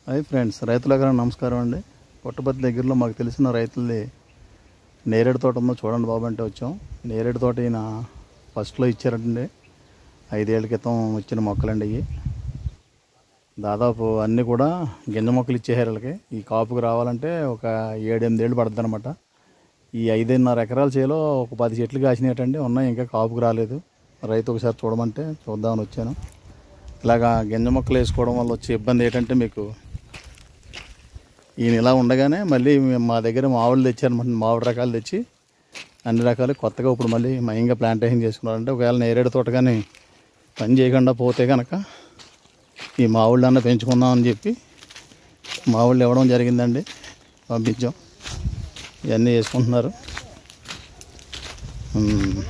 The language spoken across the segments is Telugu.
హాయ్ ఫ్రెండ్స్ రైతులకు నమస్కారం అండి పుట్టపర్తి దగ్గరలో మాకు తెలిసిన రైతులది నేరేడు తోట ఉందో చూడండి బాబు అంటే వచ్చాం నేరేడు తోట ఈయన ఫస్ట్లో ఇచ్చారండి ఐదేళ్ల క్రితం వచ్చిన మొక్కలండి ఇవి దాదాపు అన్నీ కూడా గింజ మొక్కలు ఇచ్చేసారు వీళ్ళకి ఈ కాపుకి రావాలంటే ఒక ఏడెనిమిదేళ్ళు పడుతుంది అనమాట ఈ ఐదున్నర ఎకరాల చేలో ఒక పది చెట్లు కాసినట్టండి ఉన్నాయి ఇంకా కాపుకి రాలేదు రైతు ఒకసారి చూడమంటే చూద్దామని వచ్చాను ఇలాగా గింజ మొక్కలు వేసుకోవడం వల్ల వచ్చే ఇబ్బంది ఏంటంటే మీకు ఈయన ఇలా ఉండగానే మళ్ళీ మేము మా దగ్గర మామిడి తెచ్చారనమాట మామిడి రకాలు తెచ్చి అన్ని రకాలు కొత్తగా ఇప్పుడు మళ్ళీ మయంగా ప్లాంటేషన్ చేసుకున్నారంటే ఒకవేళ నేరేడు తోట కానీ పని చేయకుండా పోతే కనుక ఈ మామిళ్ళు అన్న పెంచుకుందామని చెప్పి మామిళ్ళు ఇవ్వడం జరిగిందండి పంపించాం ఇవన్నీ వేసుకుంటున్నారు ఉమ్.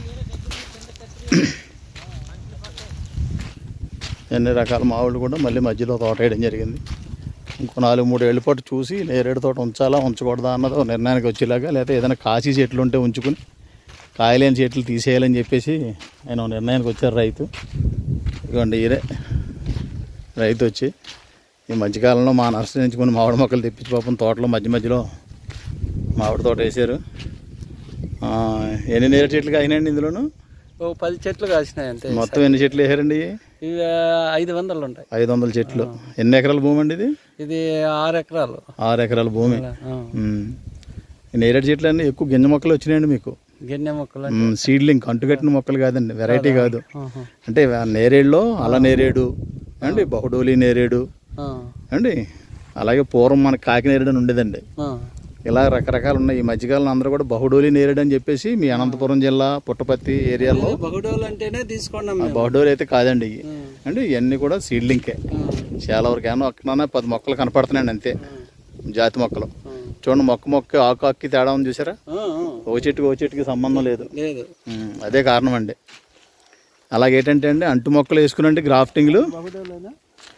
ఎన్ని రకాల మామిళ్ళు కూడా మళ్ళీ మధ్యలో తోట వేయడం జరిగింది ఇంకో నాలుగు మూడు ఏళ్ళ పాటు చూసి నేరేడు తోట ఉంచాలా ఉంచకూడదా అన్నది ఒక నిర్ణయానికి వచ్చేలాగా లేకపోతే ఏదైనా కాసి చెట్లు ఉంటే ఉంచుకుని కాయలేని చెట్లు తీసేయాలని చెప్పేసి ఆయన ఒక నిర్ణయానికి వచ్చారు రైతు ఇదిగోండి ఈరే రైతు వచ్చి ఈ మధ్యకాలంలో మా నర్సరీ నుంచి కొన్ని మామిడి మొక్కలు తెప్పించి పాపం తోటలో మధ్య మధ్యలో మామిడి తోట వేసారు ఆ, ఎన్ని నేరేడు చెట్లు కాసినాయండి ఇందులోను ఓ పది చెట్లు కాసినాయి అంతే మొత్తం ఎన్ని చెట్లు వేసారండి ఇవి ఐదు వందలు ఉంటాయి ఐదు వందల చెట్లు ఎన్ని ఎకరాల భూమి అండి ఇది ఇది ఆరు ఎకరాలు ఆరు ఎకరాల భూమి ఆ, ఉమ్. ఈ నేరేడు చెట్లు అన్నీ ఎక్కువ గింజ మొక్కలు వచ్చినాయండి మీకు గిన్నె మొక్కలు ఉమ్, సీడ్లింగ్ కంటుకట్టిన మొక్కలు కాదండి వెరైటీ కాదు ఆహా. అంటే ఆ నేరేడులో అల నేరేడు అండి బహుడోలి నేరేడు ఆ, అండి అలాగే పూర్వం మనకి కాకి నేరేడు అని ఉండేదండి ఆ, ఇలా రకరకాలు ఉన్నాయి ఈ మధ్యకాలంలో అందరూ కూడా బహుడోలి నేరేడు అని చెప్పేసి మీ అనంతపురం జిల్లా పుట్టపర్తి ఏరియాలో బహుడోలు అంటేనే తీసుకున్నాం ఆ మేము బహుడోలి అయితే కాదండి ఇవి ఆ, అంటే ఇవన్నీ కూడా సీడ్లింకే ఆ, చాలా వరకు ఏమో అక్కడ పది మొక్కలు కనపడుతున్నాయండి అంతే జాతి మొక్కలు ఆ. చూడండి మొక్క మొక్క ఆకు ఆకుకి తేడా ఉంది చూసారా ఆ, ఆ, ఒక చెట్టుకి ఒక చెట్టుకి సంబంధం లేదు లేదు ఉమ్, అదే కారణం అండి అలాగే ఏంటంటే అండి అంటు మొక్కలు వేసుకునండి గ్రాఫ్టింగ్లు బహుడోలేనా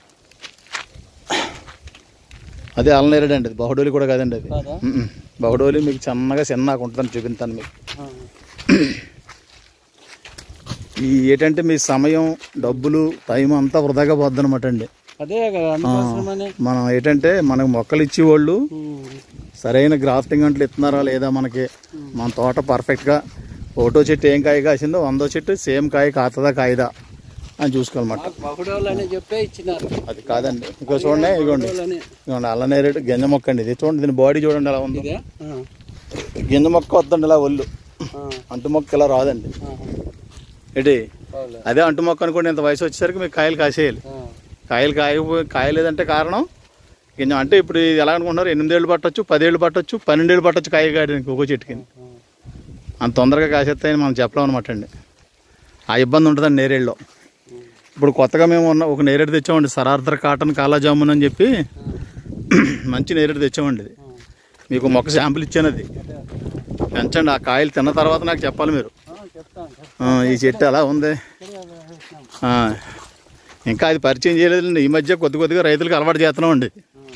అదే అలనేరేడు అండి బహుడోలి కూడా కాదండి అది కాదా ఉమ్, బహుడోలి మీకు చిన్నగా చిన్నగా ఉంటుందని చూపిస్తాను మీకు ఆ, ఈ ఏంటంటే మీ సమయం డబ్బులు టైం అంతా వృధాగా పోద్ది అనమాట అండి అదే కదా అందుకోసమని మనం ఏంటంటే మనకు మొక్కలు ఇచ్చేవాళ్ళు ఉమ్, సరైన గ్రాఫ్టింగ్ అంట్లు ఇస్తున్నారా లేదా మనకి మన తోట పర్ఫెక్ట్గా ఒకటో చెట్టు ఏం కాయ కాసిందో వందో చెట్టు సేమ్ కాయ కాతదా కాయదా అని చూసుకోవాలన్నమాట మాకు బహుడోలు అని చెప్పే ఇచ్చినారు అది కాదండి ఇంకో చూడండి ఇదిగోండి బహుడోలు అని ఇదిగోండి అల్లనేరేడు గింజ మొక్క అండి ఇది చూడండి దీని బాడీ చూడండి ఎలా ఉందో ఇదే ఆ, గింజ మొక్క వద్దండి ఇలా ఒళ్ళు ఆ, అంటు మొక్క ఇలా రాదండి ఆ, ఏంటి అవులే. అదే అంటు మొక్క అనుకోండి ఇంత వయసు వచ్చేసరికి మీకు కాయలు కాసేయాలి ఆ, కాయలు కాయకపోయి కాయలేదంటే కారణం గింజ అంటే ఇప్పుడు ఇది ఎలా అనుకుంటున్నారు ఎనిమిదేళ్ళు పట్టొచ్చు పదేళ్ళు పట్టొచ్చు పన్నెండేళ్ళు పట్టొచ్చు కాయ కాయడానికి ఒక్కో చెట్టుకి ఆ. అంత తొందరగా కాసేస్తాయని మనం చెప్పలేం అనమాట అండి ఆ ఇబ్బంది ఉంటుందండి నేరేడులో ఇప్పుడు కొత్తగా మేము ఉన్న ఒక నేరేడు తెచ్చామండి సరార్థర్ కాటన్ కాలా జామున్ అని చెప్పి మంచి నేరేడు తెచ్చామండి ఇది మీకు మొక్క శాంపుల్ ఇచ్చాను అది పెంచండి ఆ కాయలు తిన్న తర్వాత నాకు చెప్పాలి మీరు ఆ, చెప్తాను ఆ, ఈ చెట్టు ఎలా ఉంది ఆ, ఇంకా అది పరిచయం చేయలేదండి ఈ మధ్య కొద్ది కొద్దిగా రైతులకు అలవాటు చేస్తున్నామండి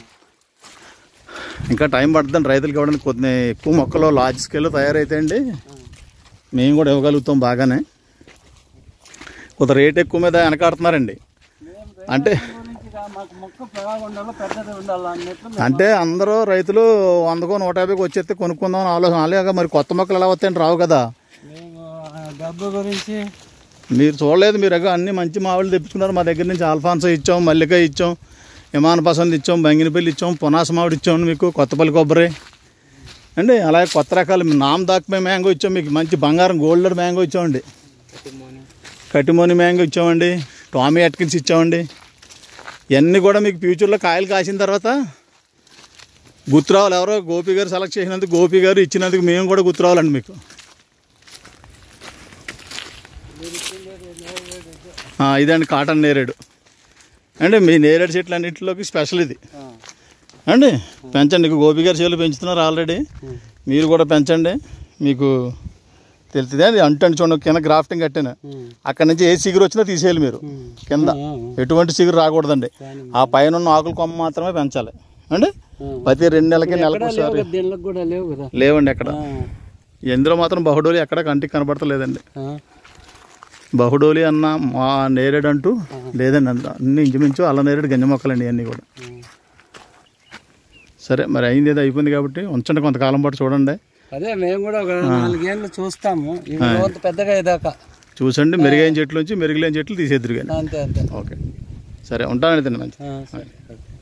ఇంకా టైం పడుతుందండి రైతులకి ఇవ్వడానికి కొద్ది ఎక్కువ మొక్కలు లార్జ్ స్కేల్లో తయారైతాయండి మేము కూడా ఇవ్వగలుగుతాం బాగానే కొంత రేట్ ఎక్కువ మీద వెనకాడుతున్నారండి అంటే మాకు మొక్క బాగా ఉండాలి పెద్దది ఉండాలి అన్నట్లు అంటే అందరూ రైతులు వందకో నూట యాభైకి వచ్చేస్తే కొనుక్కుందాం అని ఆలోచన అలాగే మరి కొత్త మొక్కలు ఎలా వస్తాయండి రావు కదా మేము ఆ డబ్బు గురించి మీరు చూడలేదు మీరు ఎగ అన్ని మంచి మామిళ్ళు తెప్పించుకున్నారు మా దగ్గర నుంచి ఆల్ఫాన్సో ఇచ్చాం మల్లిక ఇచ్చాం విమాన పసంద్ ఇచ్చాం బంగినపల్లి ఇచ్చాం పునాస మామిడి ఇచ్చాం మీకు కొత్తపల్లి కొబ్బరి అండి అలాగే కొత్త రకాలు నామ్ దాక్మే మ్యాంగో ఇచ్చాం మీకు మంచి బంగారం గోల్డెడ్ మ్యాంగో ఇచ్చామండి కటిమోని మ్యాంగో ఇచ్చామండి టామీ అట్కిన్స్ ఇచ్చామండి ఇవన్నీ కూడా మీకు ఫ్యూచర్లో కాయలు కాసిన తర్వాత గుర్తురావాలి ఎవరో గోపి గారు సెలెక్ట్ చేసినందుకు గోపి గారు ఇచ్చినందుకు మేము కూడా గుర్తురావాలండి మీకు ఆ, ఇదండి కాటన్ నేరేడు అంటే మీ నేరేడు చెట్లు అన్నింటిలోకి స్పెషల్ ఇది ఆ, అండి పెంచండి ఇక గోపి గారి చెట్లు పెంచుతున్నారు ఆల్రెడీ మీరు కూడా పెంచండి మీకు తెలుస్తుంది అది అంటండి చూడండి కింద గ్రాఫ్టింగ్ కట్టాను ఉమ్, అక్కడ నుంచి ఏ సిగురు వచ్చినా తీసేయాలి మీరు ఉమ్. కింద ఆ, ఎటువంటి సిగురు రాకూడదండి కానీ ఆ పైన ఉన్న ఆకుల కొమ్మ మాత్రమే పెంచాలి అండి ఆ. ప్రతి రెండు నెలలకి నెలకు ఎక్కడా లేవు ఒకసారి కదా, దీనిలోకి కూడా లేవు కదా లేవండి ఎక్కడ ఆ, ఎందులో మాత్రం బహుడోలి ఎక్కడ కంటికి కనపడతలేదండి ఆ, బహుడోలి అన్న మా నేరేడు అంటూ లేదండి అందులో అన్ని ఇంచుమించు అల్ల నేరేడు గంజ మొక్కలండి అన్నీ కూడా ఆ. సరే మరి అయింది ఏదో అయిపోయింది కాబట్టి ఉంచండి కొంతకాలం పాటు చూడండి అదే మేము కూడా ఒక నాలుగేళ్ళు చూస్తాము ఇవి రోజు పెద్దగా అయ్యేదాకా చూసండి మెరుగైన చెట్లు నుంచి మెరుగులేని చెట్లు తీసేద్దరు కానీ అంతే అంతే ఓకే సరే ఉంటానండి తిన్న మంచి ఆ, సరే